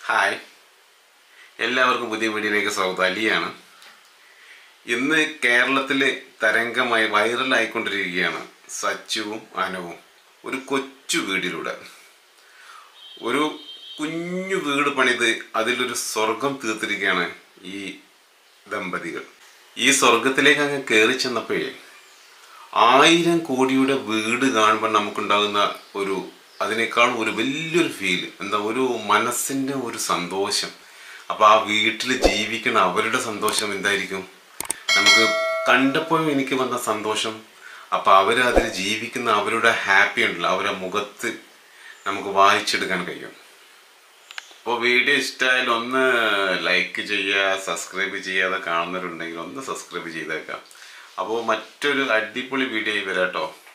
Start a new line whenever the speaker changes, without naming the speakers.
hi എല്ലാവർക്കും പുതിയ വീഡിയോയിലേക്ക് സ്വാഗതം അലിയാണ് ഇന്ന് കേരളത്തിൽ തരംഗമായി വൈറലായിക്കൊണ്ടിരിക്കുകയാണ് സച്ചുവും അനവും ഒരു കൊച്ചു വീടിലൂടെ ഒരു കുഞ്ഞു വീട് പണിത് അതിലൊരു സ്വർഗം തീർത്തിരിക്കുകയാണ് ഈ ദമ്പതികൾ ഈ സ്വർഗത്തിലേക്ക് അങ്ങ് കയറി ചെന്നപ്പോഴേ ആയിരം കോടിയുടെ വീട് കാണുമ്പോൾ നമുക്കുണ്ടാകുന്ന ഒരു അതിനേക്കാൾ ഒരു വലിയൊരു ഫീൽ എന്താ ഒരു മനസ്സിൻ്റെ ഒരു സന്തോഷം അപ്പോൾ ആ വീട്ടിൽ ജീവിക്കുന്ന അവരുടെ സന്തോഷം എന്തായിരിക്കും നമുക്ക് കണ്ടപ്പോഴും എനിക്ക് വന്ന സന്തോഷം അപ്പോൾ അവർ അതിൽ ജീവിക്കുന്ന അവരുടെ ഹാപ്പി ഉണ്ടല്ലോ അവരുടെ മുഖത്ത് നമുക്ക് വായിച്ചെടുക്കാൻ കഴിയും അപ്പോൾ വീഡിയോ ഇഷ്ടമായാലും ഒന്ന് ലൈക്ക് ചെയ്യുക സബ്സ്ക്രൈബ് ചെയ്യാതെ കാണുന്നവരുണ്ടെങ്കിൽ ഒന്ന് സബ്സ്ക്രൈബ് ചെയ്തേക്കാം അപ്പോൾ മറ്റൊരു അടിപൊളി വീഡിയോ വരാം കേട്ടോ